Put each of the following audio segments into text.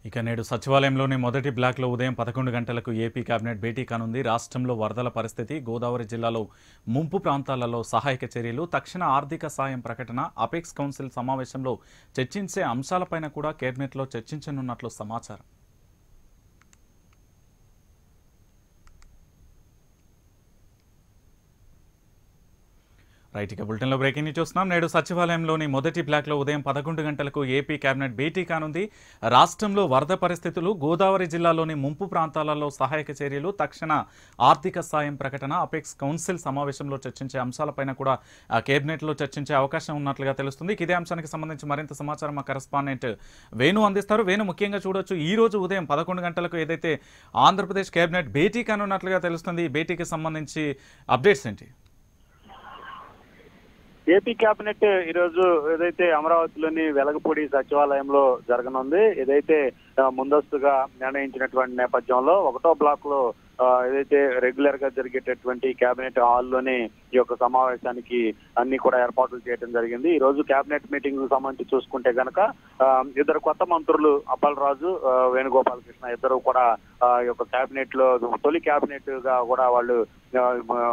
ఇక నేడు సచివాలయంలోని మొదటి బ్లాక్లో ఉదయం పదకొండు గంటలకు ఏపీ కేబినెట్ భేటీ కానుంది రాష్ట్రంలో వరదల పరిస్థితి గోదావరి జిల్లాలో ముంపు ప్రాంతాలలో సహాయక చర్యలు తక్షణ ఆర్థిక సాయం ప్రకటన అపెక్స్ కౌన్సిల్ సమావేశంలో చర్చించే అంశాలపైన కూడా కేబినెట్లో చర్చించనున్నట్లు సమాచారం రైట్ ఇక బులెటిన్లో బ్రేకింగ్ న్యూస్ చూస్తున్నాం నేడు సచివాలయంలోని మొదటి బ్లాక్లో ఉదయం పదకొండు గంటలకు ఏపీ కేబినెట్ భేటీ కానుంది రాష్ట్రంలో వరద పరిస్థితులు గోదావరి జిల్లాలోని ముంపు ప్రాంతాలలో సహాయక చర్యలు తక్షణ ఆర్థిక సాయం ప్రకటన అపెక్స్ కౌన్సిల్ సమావేశంలో చర్చించే అంశాలపైన కూడా ఆ, కేబినెట్లో చర్చించే అవకాశం ఉన్నట్లుగా తెలుస్తుంది ఇక ఇదే అంశానికి సంబంధించి మరింత సమాచారం మా కరెస్పాండెంట్ వేణు అందిస్తారు వేణు ముఖ్యంగా చూడొచ్చు ఈ రోజు ఉదయం పదకొండు గంటలకు ఏదైతే ఆంధ్రప్రదేశ్ కేబినెట్ భేటీ కానున్నట్లుగా తెలుస్తుంది ఈ భేటీకి సంబంధించి అప్డేట్స్ ఏంటి ఏపీ కేబినెట్ ఈరోజు ఏదైతే అమరావతిలోని వెలగపూడి సచివాలయంలో జరగనుంది ఏదైతే ఆ, ముందస్తుగా నిర్ణయించినటువంటి నేపథ్యంలో ఒకటో బ్లాక్ లో ఆ, ఏదైతే రెగ్యులర్ గా జరిగేటటువంటి కేబినెట్ హాల్లోనే ఈ యొక్క సమావేశానికి అన్ని కూడా ఏర్పాట్లు చేయడం జరిగింది ఈ రోజు కేబినెట్ మీటింగ్ సంబంధించి చూసుకుంటే గనక ఆ, ఇద్దరు కొత్త మంత్రులు అప్పలరాజు ఆ, వేణుగోపాలకృష్ణ ఇద్దరు కూడా ఆ, ఈ యొక్క కేబినెట్ లో తొలి కేబినెట్ గా కూడా వాళ్ళు ఆ,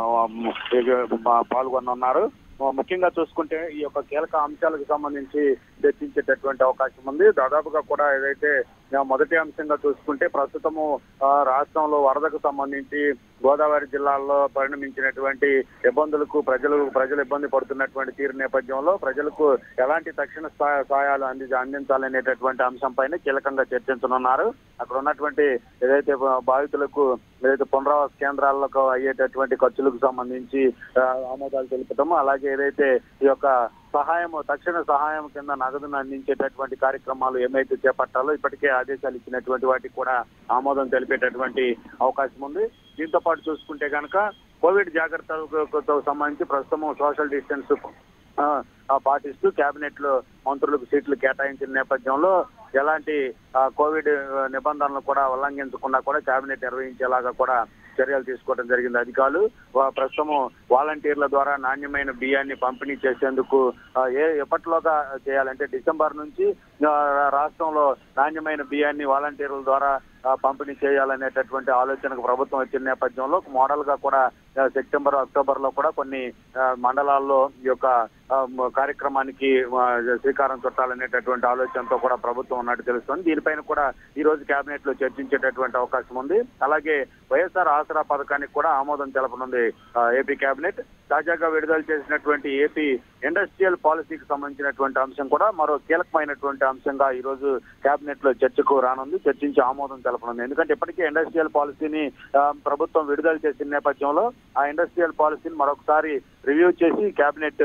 ఆ, పాల్గొనున్నారు ముఖ్యంగా చూసుకుంటే ఈ యొక్క కీలక అంశాలకు సంబంధించి చర్చించేటటువంటి అవకాశం ఉంది దాదాపుగా కూడా ఏదైతే ఆ, మొదటి అంశంగా చూసుకుంటే ప్రస్తుతము ఆ, రాష్ట్రంలో వరదకు సంబంధించి గోదావరి జిల్లాల్లో పరిణమించినటువంటి ఇబ్బందులకు ప్రజలు ప్రజలు ఇబ్బంది పడుతున్నటువంటి తీరు నేపథ్యంలో ప్రజలకు ఎలాంటి తక్షణ సహాయ- సహాయాలు అంది అందించాలనేటటువంటి అంశంపైన కీలకంగా చర్చించనున్నారు అక్కడ ఉన్నటువంటి ఏదైతే బాధితులకు ఏదైతే పునరావాస కేంద్రాలకు అయ్యేటటువంటి ఖర్చులకు సంబంధించి ఆ, ఆమోదాలు తెలుపటం అలాగే ఏదైతే ఈ యొక్క సహాయం తక్షణ సహాయం కింద నగదును అందించేటటువంటి కార్యక్రమాలు ఏమైతే చేపట్టాలో ఇప్పటికే ఆదేశాలు ఇచ్చినటువంటి వాటికి కూడా ఆమోదం తెలిపేటటువంటి అవకాశం ఉంది దీంతో పాటు చూసుకుంటే కనుక కోవిడ్ జాగ్రత్తలతో సంబంధించి ప్రస్తుతం సోషల్ డిస్టెన్స్ ఆ, ఆ, పాటిస్తూ కేబినెట్ లో మంత్రులకు సీట్లు కేటాయించిన నేపథ్యంలో ఎలాంటి ఆ, కోవిడ్ ఆ, నిబంధనలు కూడా ఉల్లంఘించకుండా కూడా కేబినెట్ నిర్వహించేలాగా కూడా చర్యలు తీసుకోవడం జరిగింది అధికారులు వా- ప్రస్తుతం వాలంటీర్ల ద్వారా నాణ్యమైన బియ్యాన్ని పంపిణీ చేసేందుకు ఆ, ఏ ఎప్పటిలోగా చేయాలంటే డిసెంబర్ నుంచి ఆ, రాష్ట్రంలో నాణ్యమైన బియ్యాన్ని వాలంటీర్ల ద్వారా ఆ, పంపిణీ చేయాలనేటటువంటి ఆలోచనకు ప్రభుత్వం వచ్చిన నేపథ్యంలో మోడల్ గా కూడా ఆ, సెప్టెంబర్ అక్టోబర్ లో కూడా కొన్ని ఆ, మండలాల్లో ఈ యొక్క ఆ, మ- కార్యక్రమానికి ఆ, శ్రీకారం చుట్టాలనేటటువంటి ఆలోచనతో కూడా ప్రభుత్వం ఉన్నట్టు తెలుస్తుంది దీనిపైన కూడా ఈ రోజు కేబినెట్ లో చర్చించేటటువంటి అవకాశం ఉంది అలాగే వైఎస్ఆర్ ఆసరా పథకానికి కూడా ఆమోదం తెలపనుంది ఆ, ఏపీ కేబినెట్ తాజాగా విడుదల చేసినటువంటి ఏపీ ఇండస్ట్రియల్ పాలసీకి సంబంధించినటువంటి అంశం కూడా మరో కీలకమైనటువంటి అంశంగా ఈ రోజు కేబినెట్ లో చర్చకు రానుంది చర్చించి ఆమోదం తెలపనుంది ఎందుకంటే ఇప్పటికే ఇండస్ట్రియల్ పాలసీని ఆ, ప్రభుత్వం విడుదల చేసిన నేపథ్యంలో ఆ ఇండస్ట్రియల్ పాలసీని మరొకసారి రివ్యూ చేసి కేబినెట్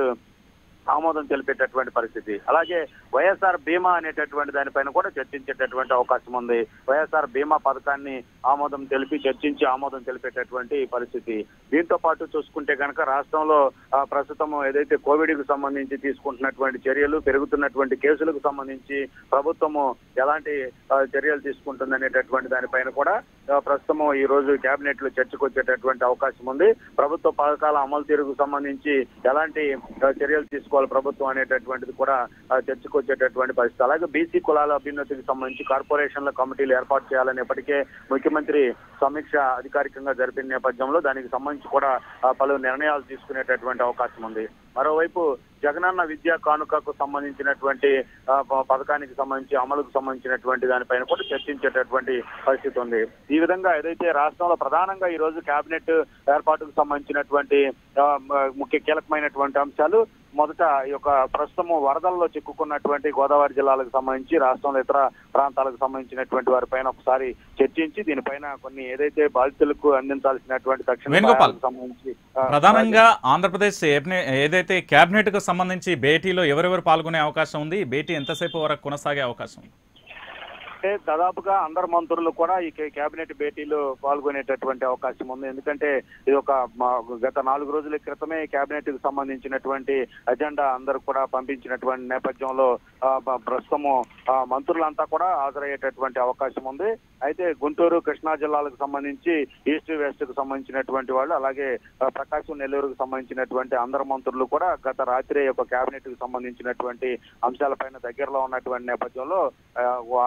ఆమోదం తెలిపేటటువంటి పరిస్థితి అలాగే వైఎస్ఆర్ బీమా అనేటటువంటి దానిపైన కూడా చర్చించేటటువంటి అవకాశం ఉంది వైఎస్ఆర్ బీమా పథకాన్ని ఆమోదం తెలిపి చర్చించి ఆమోదం తెలిపేటటువంటి పరిస్థితి దీంతో పాటు చూసుకుంటే కనుక రాష్ట్రంలో ఆ, ప్రస్తుతం ఏదైతే కోవిడ్ కు సంబంధించి తీసుకుంటున్నటువంటి చర్యలు పెరుగుతున్నటువంటి కేసులకు సంబంధించి ప్రభుత్వము ఎలాంటి ఆ, చర్యలు తీసుకుంటుంది అనేటటువంటి దానిపైన కూడా ఆ, ప్రస్తుతం ఈ రోజు కేబినెట్ లో చర్చకు వచ్చేటటువంటి అవకాశం ఉంది ప్రభుత్వ పథకాల అమలు తీరుకు సంబంధించి ఎలాంటి ఆ, చర్యలు తీసుకోవాలి ప్రభుత్వం అనేటటువంటిది కూడా ఆ, చర్చకు వచ్చేటటువంటి పరిస్థితి అలాగే బీసీ కులాల అభ్యున్నతికి సంబంధించి కార్పొరేషన్ల కమిటీలు ఏర్పాటు చేయాలని ఇప్పటికే ముఖ్యమంత్రి సమీక్ష అధికారికంగా జరిపిన నేపథ్యంలో దానికి సంబంధించి కూడా ఆ, పలు నిర్ణయాలు తీసుకునేటటువంటి అవకాశం ఉంది మరోవైపు జగనన్న విద్యా కానుకకు సంబంధించినటువంటి ఆ, ప- పథకానికి సంబంధించి అమలుకు సంబంధించినటువంటి దానిపైన కూడా చర్చించేటటువంటి పరిస్థితి ఉంది ఈ విధంగా ఏదైతే రాష్ట్రంలో ప్రధానంగా ఈ రోజు కేబినెట్ ఏర్పాటుకు సంబంధించినటువంటి ఆ, మ- ముఖ్య కీలకమైనటువంటి అంశాలు మొదట ఈ యొక్క ప్రస్తుతం వరదల్లో చిక్కుకున్నటువంటి గోదావరి జిల్లాలకు సంబంధించి రాష్ట్రంలో ఇతర ప్రాంతాలకు సంబంధించినటువంటి వారిపైన ఒకసారి చర్చించి దీనిపైన కొన్ని ఏదైతే బాధితులకు అందించాల్సినటువంటి తక్షణ వేణుగోపాల్, సహాయాలకు సంబంధించి ఆ, ప్రధానంగా ఆంధ్రప్రదేశ్ ఏప్నే- ఏదైతే కేబినెట్ కు సంబంధించి భేటీలో ఎవరెవరు పాల్గొనే అవకాశం ఉంది ఈ భేటీ ఎంతసేపు వరకు కొనసాగే అవకాశం ఉంది అంటే దాదాపుగా అందరు మంత్రులు కూడా ఈ కే- కేబినెట్ భేటీలో పాల్గొనేటటువంటి అవకాశం ఉంది ఎందుకంటే ఇది ఒక మా- గత నాలుగు రోజుల క్రితమే కేబినెట్ కు సంబంధించినటువంటి అజెండా అందరూ కూడా పంపించినటువంటి నేపథ్యంలో ఆ, ప- ప్రస్తుతము ఆ, మంత్రులంతా కూడా హాజరయ్యేటటువంటి అవకాశం ఉంది అయితే గుంటూరు కృష్ణా జిల్లాలకు సంబంధించి ఈస్ట్ వెస్ట్ కు సంబంధించినటువంటి వాళ్ళు అలాగే ఆ, ప్రకాశం నెల్లూరుకు సంబంధించినటువంటి అందరు మంత్రులు కూడా గత రాత్రి ఒక కేబినెట్ కు సంబంధించినటువంటి అంశాలపైన దగ్గరలో ఉన్నటువంటి నేపథ్యంలో ఆ, హాజరయ్యేందుకు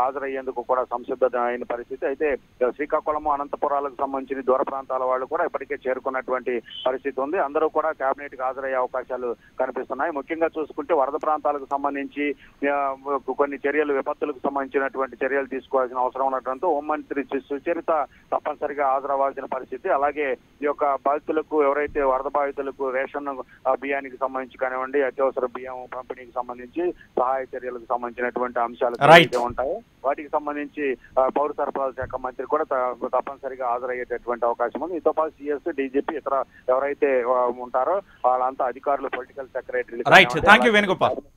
వెళ్లేందుకు కూడా సంసిద్ధత అయిన పరిస్థితి అయితే శ్రీకాకుళం అనంతపురాలకు సంబంధించిన దూర ప్రాంతాల వాళ్ళు కూడా ఇప్పటికే చేరుకున్నటువంటి పరిస్థితి ఉంది అందరూ కూడా కేబినెట్ కి హాజరయ్యే అవకాశాలు కనిపిస్తున్నాయి ముఖ్యంగా చూసుకుంటే వరద ప్రాంతాలకు సంబంధించి ఆ, కొన్ని చర్యలు విపత్తులకు సంబంధించినటువంటి చర్యలు తీసుకోవాల్సిన అవసరం ఉండటంతో హోంమంత్రి సు- సుచరిత తప్పనిసరిగా హాజరవ్వాల్సిన పరిస్థితి అలాగే ఈ యొక్క బాధితులకు ఎవరైతే వరద బాధితులకు రేషన్ ఆ, బియ్యానికి సంబంధించి కానివ్వండి అత్యవసర బియ్యం పంపిణీకి సంబంధించి సహాయ చర్యలకు సంబంధించినటువంటి అంశాలు Right. ఏవైతే ఉంటాయో వాటికి సంబంధించి ఆ, పౌర సరఫరాల శాఖ మంత్రి కూడా త- తప్పనిసరిగా హాజరయ్యేటటువంటి అవకాశం ఉంది దీంతో పాటు సిఎస్ డీజీపీ ఇతర ఎవరైతే ఆ, ఉంటారో వాళ్ళంతా అధికారులు political secretary right thank you Venugopal